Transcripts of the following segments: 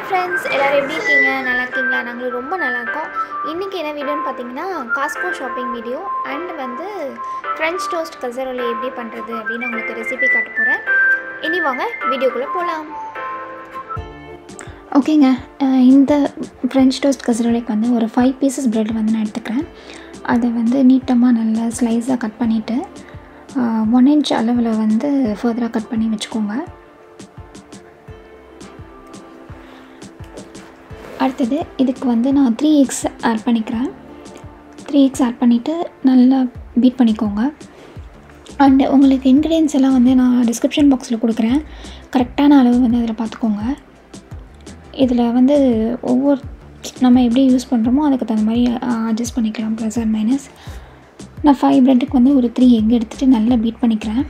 friends எல்லோரும் எப்படி இருக்கீங்க நல்லா இருக்கீங்களா நாங்களும் ரொம்ப நல்லா இருக்கோம் இன்றைக்கி என்ன வீடியோன்னு பார்த்தீங்கன்னா காஸ்கோ ஷாப்பிங் வீடியோ அண்ட் வந்து ஃப்ரெஞ்ச் டோஸ்ட் கசரோலி எப்படி பண்ணுறது அப்படின்னு உங்களுக்கு ரெசிபி காட்ட போகிறேன் இனி வாங்க வீடியோக்குள்ளே போகலாம் ஓகேங்க அஹ் இந்த ஃப்ரெஞ்ச் டோஸ்ட் கசரோலைக்கு வந்து ஒரு ஃபைவ் பீசஸ் ப்ரெட் வந்து நான் எடுத்துக்கிறேன் அதை வந்து நீட்டமாக நல்லா ஸ்லைஸாக கட் பண்ணிவிட்டு ஒன் இன்ச் அளவில் வந்து ஃபர்தராக கட் பண்ணி வச்சுக்கோங்க அடுத்தது இதுக்கு வந்து நான் த்ரீ எக்ஸ் ஆட் பண்ணிக்கிறேன் த்ரீ எக்ஸ் ஆட் பண்ணிவிட்டு நல்லா பீட் பண்ணிக்கோங்க அண்ட் உங்களுக்கு இன்க்ரீடியன்ஸ் எல்லாம் வந்து நான் டிஸ்கிரிப்ஷன் பாக்ஸில் கொடுக்குறேன் கரெக்டான அளவு வந்து அதில் பார்த்துக்கோங்க இதில் வந்து ஒவ்வொரு நம்ம எப்படி யூஸ் பண்ணுறோமோ அதுக்கு தகுந்த மாதிரி அட்ஜஸ்ட் பண்ணிக்கலாம் ப்ளஸ் ஆர் மைனஸ் நான் ஃபைவ் ப்ரெட்டுக்கு வந்து ஒரு த்ரீ எக் எடுத்துகிட்டு நல்லா பீட் பண்ணிக்கிறேன்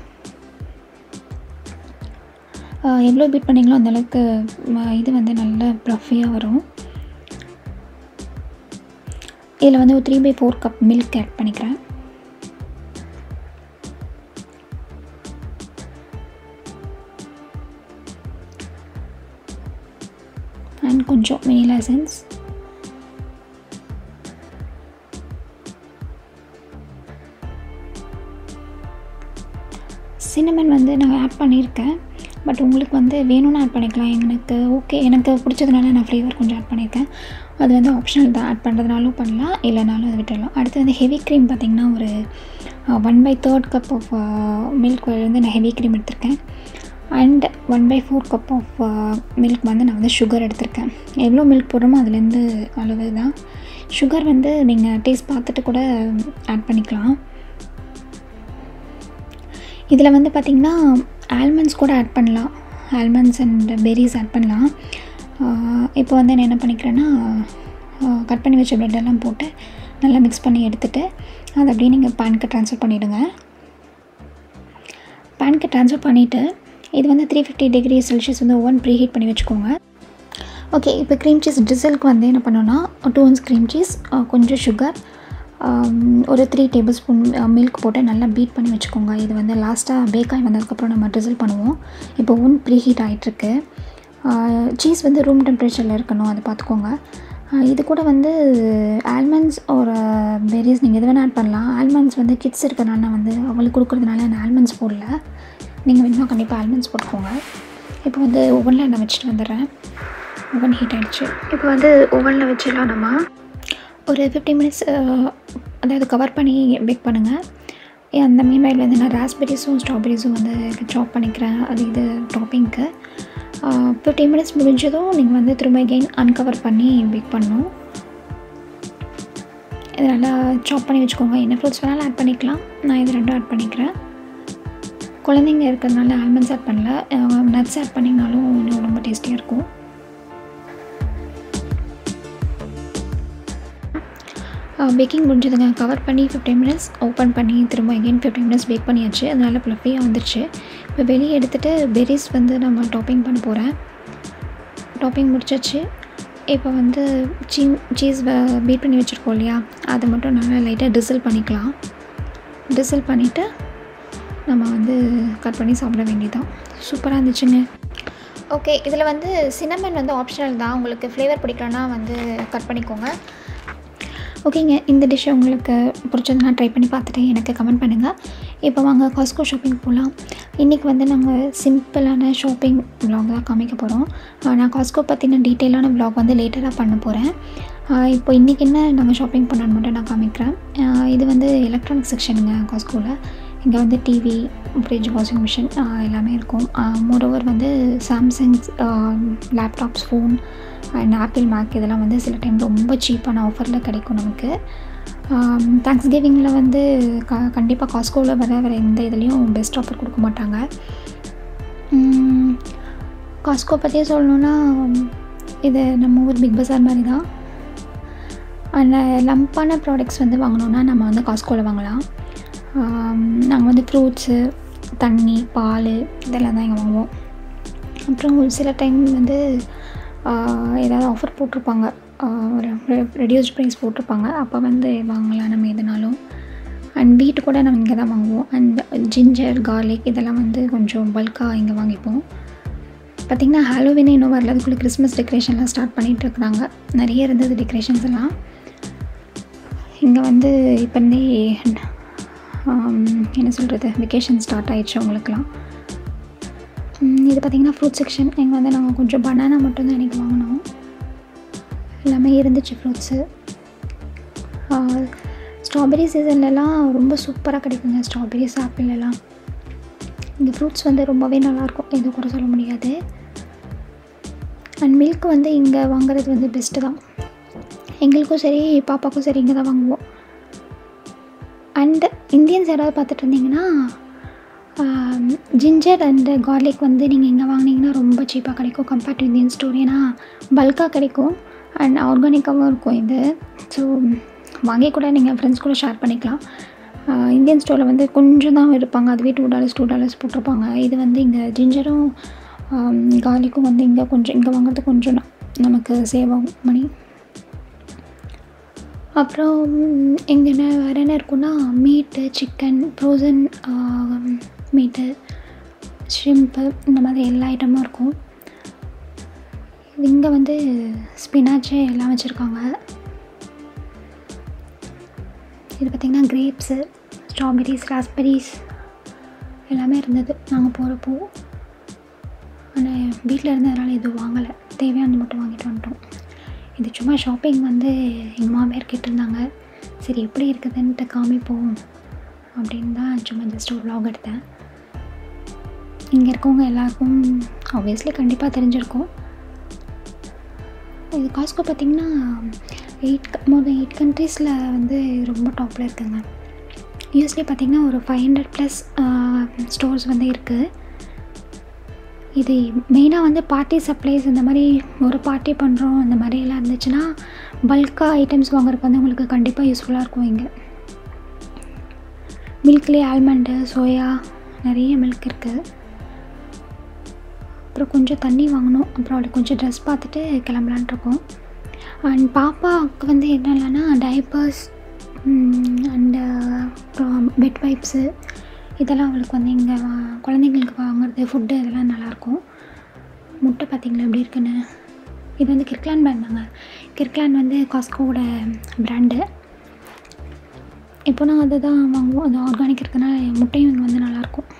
ஆஹ் எவ்வளோ பீட் பண்ணிங்களோ அந்தளவுக்கு இது வந்து நல்ல ப்ளஃபியாக வரும் இதில் வந்து ஒரு three by four cup milk add பண்ணிக்கிறேன் அண்ட் கொஞ்சம் வெனிலா எசன்ஸ் சின்னமன் வந்து நான் ஆட் பண்ணியிருக்கேன் பட் உங்களுக்கு வந்து வேணும்னு ஆட் பண்ணிக்கலாம் எனக்கு ஓகே எனக்கு பிடிச்சதுனால நான் ஃப்ளேவர் கொஞ்சம் ஆட் பண்ணியிருக்கேன் அது வந்து ஆப்ஷனல் தான் ஆட் பண்ணுறதுனாலும் பண்ணலாம் இல்லைனாலும் அதை விட்டுடலாம் அடுத்து வந்து ஹெவி க்ரீம் பார்த்திங்கன்னா ஒரு one by third cup of milk வந்து நான் ஹெவி க்ரீம் எடுத்திருக்கேன் and one by four cup of milk வந்து நான் வந்து சுகர் எடுத்திருக்கேன் எவ்வளோ மில்க் போடுறோமோ அதுலேருந்து அளவு தான் சுகர் வந்து நீங்கள் டேஸ்ட் பார்த்துட்டு கூட ஆட் பண்ணிக்கலாம் இதில் வந்து பார்த்திங்கன்னா ஆல்மண்ட்ஸ் கூட ஆட் பண்ணலாம் ஆல்மண்ட்ஸ் அண்ட் பெரிஸ் ஆட் பண்ணலாம் இப்போ வந்து நான் என்ன பண்ணிக்கிறேன்னா கட் பண்ணி வச்ச ப்ரெட்டெல்லாம் போட்டு நல்லா மிக்ஸ் பண்ணி எடுத்துகிட்டு அதை அப்படியே நீங்கள் பேனுக்கு ட்ரான்ஸ்ஃபர் பண்ணிவிடுங்க பேனுக்கு ட்ரான்ஸ்ஃபர் பண்ணிவிட்டு இது வந்து த்ரீ ஃபிஃப்டி டிகிரி செல்சியஸ் வந்து ஓவன் ப்ரீ ஹீட் பண்ணி வச்சுக்கோங்க ஓகே இப்போ க்ரீம் சீஸ் ட்ரிசலுக்கு வந்து என்ன பண்ணோன்னா டூ ஒன்ஸ் க்ரீம் சீஸ் கொஞ்சம் சுகர் ஒரு த்ரீ டேபிள் ஸ்பூன் மில்க் போட்டு நல்லா பீட் பண்ணி வச்சுக்கோங்க இது வந்து லாஸ்ட்டாக பேக் ஆகி வந்ததுக்கப்புறம் நம்ம ட்ரிசல் பண்ணுவோம் இப்போ ஒன் ப்ரீ ஹீட் ஆகிட்டுருக்கு சீஸ் வந்து ரூம் டெம்பரேச்சரில் இருக்கணும் அதை பார்த்துக்கோங்க இது கூட வந்து ஆல்மண்ட்ஸ் ஒரு பெரிஸ் நீங்கள் எது வேணால் ஆட் பண்ணலாம் ஆல்மண்ட்ஸ் வந்து கிட்ஸ் இருக்கிறனால நான் வந்து அவங்களுக்கு கொடுக்குறதுனால நான் ஆல்மண்ட்ஸ் போடல நீங்கள் வேணுமா கண்டிப்பாக ஆல்மண்ட்ஸ் போட்டுக்கோங்க இப்போ வந்து ஓவனில் நான் வச்சுட்டு வந்துடுறேன் ஓவன் ஹீட் ஆகிடுச்சு இப்போ வந்து ஓவனில் வச்சிடலாம் நம்ம ஒரு ஃபிஃப்டி மினிட்ஸ் அதாவது கவர் பண்ணி பேக் பண்ணுங்கள் அந்த மீன்வைல் வந்து நான் ராஸ்பெரிஸும் ஸ்ட்ராபெரிஸும் வந்து சாப் பண்ணிக்கிறேன் அது இது டாப்பிங்க்கு ஃபிஃப்டி மினிட்ஸ் முடிஞ்சதும் நீங்கள் வந்து திரும்ப கெயின் அன்கவர் பண்ணி பேக் பண்ணணும் இது நல்லா சாப் பண்ணி வச்சுக்கோங்க என்ன ஃப்ரூட்ஸ் வேணாலும் ஆட் பண்ணிக்கலாம் நான் இது ரெண்டும் ஆட் பண்ணிக்கிறேன் குழந்தைங்க இருக்கிறதுனால ஆல்மண்ட்ஸ் ஆட் பண்ணல நட்ஸ் ஆட் பண்ணிங்கனாலும் இன்னும் ரொம்ப டேஸ்டியாக இருக்கும் பேக்கிங் முடிஞ்சதுங்க கவர் பண்ணி ஃபிஃப்டீன் மினிட்ஸ் ஓப்பன் பண்ணி திரும்ப எகெயின் ஃபிஃப்டீன் மினிட்ஸ் பேக் பண்ணியாச்சு அதனால் ப்ளஃபியாக வந்துருச்சு இப்போ வெளியே எடுத்துகிட்டு பெரிஸ் வந்து நம்ம டாப்பிங் பண்ண போகிறேன் டாப்பிங் முடிச்சாச்சு இப்போ வந்து சீ சீஸ் பீட் பண்ணி வச்சுருக்கோம் இல்லையா அதை மட்டும் நல்லா லைட்டாக டிசல் பண்ணிக்கலாம் டிசல் பண்ணிவிட்டு நம்ம வந்து கட் பண்ணி சாப்பிட வேண்டியதான் சூப்பராக இருந்துச்சுங்க ஓகே இதில் வந்து சின்னமன் வந்து ஆப்ஷனல் தான் உங்களுக்கு ஃப்ளேவர் பிடிக்கலன்னா வந்து கட் பண்ணிக்கோங்க ஓகேங்க இந்த டிஷ்ஷை உங்களுக்கு பிடிச்சதுனா ட்ரை பண்ணி பார்த்துட்டு எனக்கு கமெண்ட் பண்ணுங்கள் இப்போ வாங்க காஸ்கோ ஷாப்பிங் போகலாம் இன்றைக்கி வந்து நாங்கள் சிம்பிளான ஷாப்பிங் வ்ளாக் தான் காமிக்க போகிறோம் நான் காஸ்கோ பற்றின டீட்டெயிலான வ்ளாக் வந்து லேட்டராக பண்ண போகிறேன் இப்போ இன்றைக்கி என்ன நாங்கள் ஷாப்பிங் பண்ணான்னு மட்டும் நான் காமிக்கிறேன் இது வந்து எலக்ட்ரானிக் செக்ஷனுங்க காஸ்கோவில் இங்கே வந்து டிவி ஃப்ரிட்ஜ் வாஷிங் மிஷின் எல்லாமே இருக்கும் மோரோவர் வந்து Samsung laptops phone and Apple Mac இதெல்லாம் வந்து சில டைம் ரொம்ப சீப்பான ஆஃபரில் கிடைக்கும் நமக்கு தேங்க்ஸ் கிவிங்கில் வந்து க கண்டிப்பாக காஸ்கோவில் வர வேறு எந்த இதுலேயும் பெஸ்ட் ஆஃபர் கொடுக்க மாட்டாங்க காஸ்கோ பற்றி சொல்லணுன்னா இது நம்ம ஊர் பிக் பஸார் மாதிரி தான் அந்த லம்பான ப்ராடக்ட்ஸ் வந்து வாங்கினோன்னா நம்ம வந்து காஸ்கோவில் வாங்கலாம் நாங்கள் வந்து ஃப்ரூட்ஸு தண்ணி பால் இதெல்லாம் தான் இங்கே வாங்குவோம் அப்புறம் ஒரு சில டைம் வந்து ஏதாவது ஆஃபர் போட்டிருப்பாங்க ரெடியூஸ்ட் ப்ரைஸ் போட்டிருப்பாங்க அப்போ வந்து வாங்கலாம் நம்ம எதுனாலும் அண்ட் வீட்டு கூட நம்ம இங்கே தான் வாங்குவோம் அண்ட் ஜிஞ்சர் கார்லிக் இதெல்லாம் வந்து கொஞ்சம் பல்காக இங்கே வாங்கிப்போம் பார்த்திங்கன்னா ஹாலோவினே இன்னும் வரல அதுக்குள்ளே கிறிஸ்மஸ் டெக்கரேஷன்லாம் ஸ்டார்ட் பண்ணிகிட்டு இருக்கிறாங்க நிறைய இருந்தது டெக்கரேஷன்ஸ் எல்லாம் இங்கே வந்து இப்போ இருந்தே ஆம், என்ன சொல்கிறது வெக்கேஷன் ஸ்டார்ட் ஆயிடுச்சு அவங்களுக்குலாம் ம், இது பார்த்திங்கன்னா ஃப்ரூட் செக்ஷன் இங்கே வந்து நாங்கள் கொஞ்சம் பனானா மட்டும்தான் இன்றைக்கி வாங்கினோம் எல்லாமே இருந்துச்சு ஃப்ரூட்ஸு ஸ்ட்ராபெரி சீசன்லலாம் ரொம்ப சூப்பராக கிடைக்குங்க ஸ்ட்ராபெரிஸ் ஆப்பிள் எல்லாம் இந்த ஃப்ரூட்ஸ் வந்து ரொம்பவே நல்லாயிருக்கும் எதுவும் கூட சொல்ல முடியாது அண்ட் மில்க் வந்து இங்கே வாங்குறது வந்து பெஸ்ட்டு தான் எங்களுக்கும் சரி பாப்பாக்கும் சரி இங்கே தான் வாங்குவோம் அண்ட் இந்தியன்ஸ் யாராவது பார்த்துட்டு இருந்தீங்கன்னா ஜிஞ்சர் அண்டு கார்லிக் வந்து நீங்கள் இங்கே வாங்கினீங்கன்னா ரொம்ப சீப்பாக கிடைக்கும் கம்பேர்ட் டு இந்தியன் ஸ்டோர் ஏன்னா பல்காக கிடைக்கும் அண்ட் ஆர்கானிக்காகவும் இருக்கும் இது ஸோ வாங்கி கூட நீங்கள் ஃப்ரெண்ட்ஸ் கூட ஷேர் பண்ணிக்கலாம் ஆஹ் இந்தியன் ஸ்டோரில் வந்து கொஞ்சம் தான் இருப்பாங்க அதுவே டூ டாலர்ஸ் டூ டாலர்ஸ் போட்டிருப்பாங்க இது வந்து இங்கே ஜிஞ்சரும் கார்லிக்கும் வந்து இங்கே கொஞ்சம் இங்கே வாங்குறது கொஞ்சம் ந- நமக்கு சேவ் ஆகும் மணி அப்புறம் இங்கே என்ன வேறு என்ன இருக்குன்னா மீட்டு சிக்கன் ஃப்ரோசன் மீட்டு ஷ்ரிம்ப்பு இந்த மாதிரி எல்லா ஐட்டமும் இருக்கும் இங்கே வந்து ஸ்பினாச்சு எல்லாம் வச்சுருக்காங்க இது பார்த்திங்கன்னா கிரேப்ஸு ஸ்ட்ராபெரிஸ் ராஸ்பெரிஸ் எல்லாமே இருந்தது நாங்கள் போகிறப்போ ஆனால் வீட்டில் இருந்ததுனால எதுவும் வாங்கலை தேவையானது மட்டும் வாங்கிட்டு வந்துட்டோம் இது சும்மா ஷாப்பிங் வந்து எங்கள் மாமியார் கேட்டிருந்தாங்க சரி எப்படி இருக்குதுன்ட்டு காமிப்போம் அப்படின்னு தான் சும்மா ஜஸ்ட் ஒரு vlog எடுத்தேன் இங்கே இருக்கவங்க எல்லாருக்கும் ஆப்வியஸ்லி கண்டிப்பாக தெரிஞ்சிருக்கும் இது காஸ்கோ பார்த்திங்கன்னா எயிட் மோர் தென் எயிட் கண்ட்ரீஸில் வந்து ரொம்ப டாப்பில் இருக்குங்க யூஎஸ்லேயே பார்த்திங்கன்னா ஒரு ஃபைவ் ஹண்ட்ரட் ப்ளஸ் ஸ்டோர்ஸ் வந்து இருக்குது இது மெயினாக வந்து பார்ட்டி சப்ளைஸ் இந்த மாதிரி ஒரு பார்ட்டி பண்ணுறோம் இந்த மாதிரி எல்லாம் இருந்துச்சுன்னா பல்காக ஐட்டம்ஸ் வாங்குறதுக்கு வந்து உங்களுக்கு கண்டிப்பாக யூஸ்ஃபுல்லாக இருக்கும் இங்கே மில்க்லேயே ஆல்மண்டு சோயா நிறைய மில்க் இருக்குது அப்புறம் கொஞ்சம் தண்ணி வாங்கணும் அப்புறம் அவளுக்கு கொஞ்சம் ட்ரெஸ் பார்த்துட்டு கிளம்பலான்ட்டு இருக்கோம் அண்ட் பாப்பாவுக்கு வந்து என்னென்னா டைப்பர்ஸ் அண்டு அப்புறம் பெட் வைப்ஸு இதெல்லாம் அவளுக்கு வந்து இங்கே வா குழந்தைங்களுக்கு வாங்குறது ஃபுட்டு இதெல்லாம் நல்லாயிருக்கும் முட்டை பார்த்தீங்களா எப்படி இருக்குன்னு இது வந்து கிர்க்லான் பிராண்ட் தாங்க கிர்க்லான் வந்து காஸ்கோவோட பிராண்டு இப்போ நான் அதை தான் வாங்குவோம் அது ஆர்கானிக் இருக்கனால முட்டையும் இங்கே வந்து நல்லாயிருக்கும்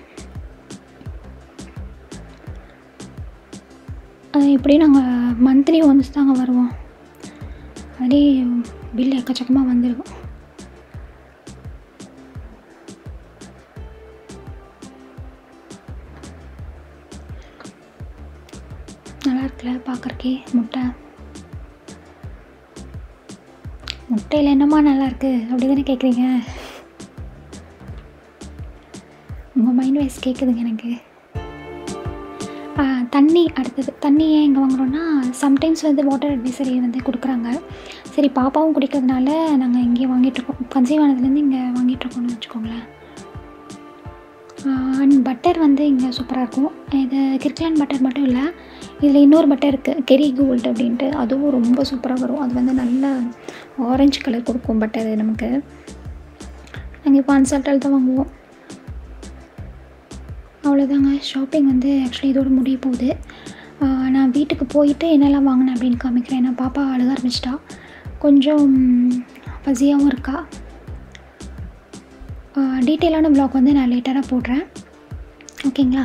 அது எப்படியும் நாங்கள் மந்த்லி ஒன்ஸ் தாங்க வருவோம் அதே பில் எக்கச்சக்கமாக வந்துடும் நல்லா இருக்குல்ல பார்க்குறக்கே முட்டை முட்டையில் என்னம்மா நல்லா இருக்கு அப்படி தானே கேட்குறீங்க உங்கள் மைண்ட் வைஸ் கேட்குதுங்க எனக்கு ஆ, தண்ணி அடுத்தது தண்ணி ஏன் இங்கே வாங்குறோன்னா சம்டைம்ஸ் வந்து வாட்டர் அட்வைசரி வந்து கொடுக்குறாங்க சரி பாப்பாவும் குடிக்கிறதுனால நாங்கள் இங்கேயே வாங்கிட்டுருக்கோம் கன்சீவ் ஆனதுலேருந்து இங்கே வாங்கிட்டுருக்கோம்னு வச்சுக்கோங்களேன் அண்ட் பட்டர் வந்து இங்கே சூப்பராக இருக்கும் இது கிர்க்லான் பட்டர் மட்டும் இல்லை இதில் இன்னொரு பட்டர் இருக்குது கெரி கோல்டு அப்படின்ட்டு அதுவும் ரொம்ப சூப்பராக வரும் அது வந்து நல்ல ஆரஞ்சு கலர் கொடுக்கும் பட்டர் நமக்கு நாங்கள் இப்போ அன்சால்ட்டால் தான் வாங்குவோம் அவ்வளோதாங்க ஷாப்பிங் வந்து ஆக்சுவலி இதோட முடிய போகுது ஆஹ் நான் வீட்டுக்கு போயிட்டு என்னெல்லாம் வாங்கினேன் அப்படின்னு காமிக்கிறேன் ஏன்னா பாப்பா அழுக ஆரம்பிச்சிட்டா கொஞ்சம் பசியாகவும் இருக்கா டீட்டெயிலான ப்ளாக் வந்து நான் லேட்டராக போடுறேன் ஓகேங்களா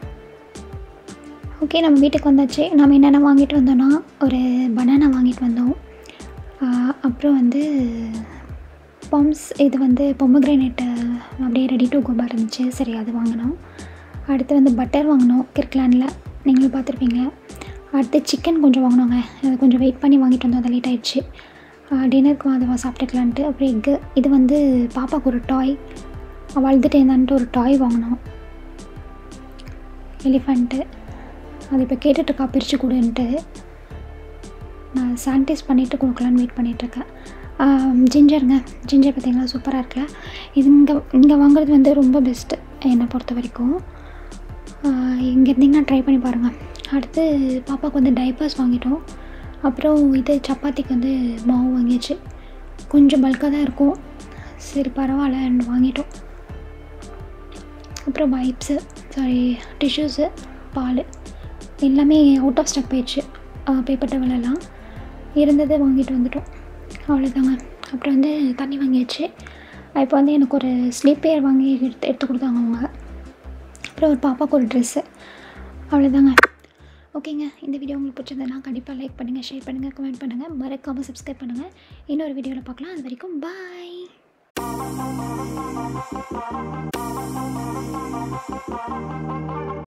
ஓகே நம்ம வீட்டுக்கு வந்தாச்சு நம்ம என்னென்ன வாங்கிட்டு வந்தோன்னா ஒரு பனானா வாங்கிட்டு வந்தோம் ஆஹ் அப்புறம் வந்து பம்ப்ஸ் இது வந்து பொம்மக்ரைனேட்டு அப்படியே ரெடி டு கோபார் இருந்துச்சு சரி அது வாங்கினோம் அடுத்து வந்து பட்டர் வாங்கினோம் கிர்க்லானில் நீங்களும் பார்த்துருப்பீங்க அடுத்து சிக்கன் கொஞ்சம் வாங்கினோங்க அது கொஞ்சம் வெயிட் பண்ணி வாங்கிட்டு வந்தோம் அது லேட் ஆயிடுச்சு டின்னருக்கு அதை சாப்பிட்டுக்கலான்ட்டு அப்புறம் எக்கு இது வந்து பாப்பாவுக்கு ஒரு டாய் வளர்ந்துட்டே இருந்தான்ட்டு ஒரு டாய் வாங்கினோம் எலிஃபண்ட்டு அது இப்போ கேட்டுட்ருக்கா பிரித்து கொடுன்ட்டு நான் சானிடைஸ் பண்ணிவிட்டு கொடுக்கலான்னு வெயிட் பண்ணிகிட்ருக்கேன் ஜிஞ்சருங்க ஜிஞ்சர் பார்த்தீங்களா சூப்பராக இருக்குல்ல இது இங்கே இங்கே வாங்குறது வந்து ரொம்ப பெஸ்ட்டு என்னை பொறுத்த வரைக்கும் இங்கே இருந்தீங்கன்னா ட்ரை பண்ணி பாருங்கள் அடுத்து பாப்பாவுக்கு வந்து டைப்பர்ஸ் வாங்கிட்டோம் அப்புறம் இது சப்பாத்திக்கு வந்து மாவு வாங்கியாச்சு கொஞ்சம் பல்காக தான் இருக்கும் சரி பரவாயில்லன்னு வாங்கிட்டோம் அப்புறம் வைப்ஸு சாரி டிஷ்யூஸு பால் எல்லாமே அவுட் ஆஃப் ஸ்டாக் போயிடுச்சு பேப்பர் டவலெல்லாம் இருந்ததை வாங்கிட்டு வந்துட்டோம் அவ்வளோதாங்க அப்புறம் வந்து தண்ணி வாங்கியாச்சு இப்போ வந்து எனக்கு ஒரு ஸ்லீப்பேர் வாங்கி எடுத்து எடுத்து கொடுத்தாங்க அவங்க அப்புறம் ஒரு பாப்பாவுக்கு ஒரு ட்ரெஸ்ஸு அவ்வளோதாங்க ஓகேங்க இந்த வீடியோ உங்களுக்கு பிடிச்சிருந்ததுன்னா கண்டிப்பாக லைக் பண்ணுங்கள் ஷேர் பண்ணுங்கள் கமெண்ட் பண்ணுங்கள் மறக்காமல் சப்ஸ்கிரைப் பண்ணுங்கள் இன்னொரு வீடியோவில் பார்க்கலாம் அது வரைக்கும் பாய்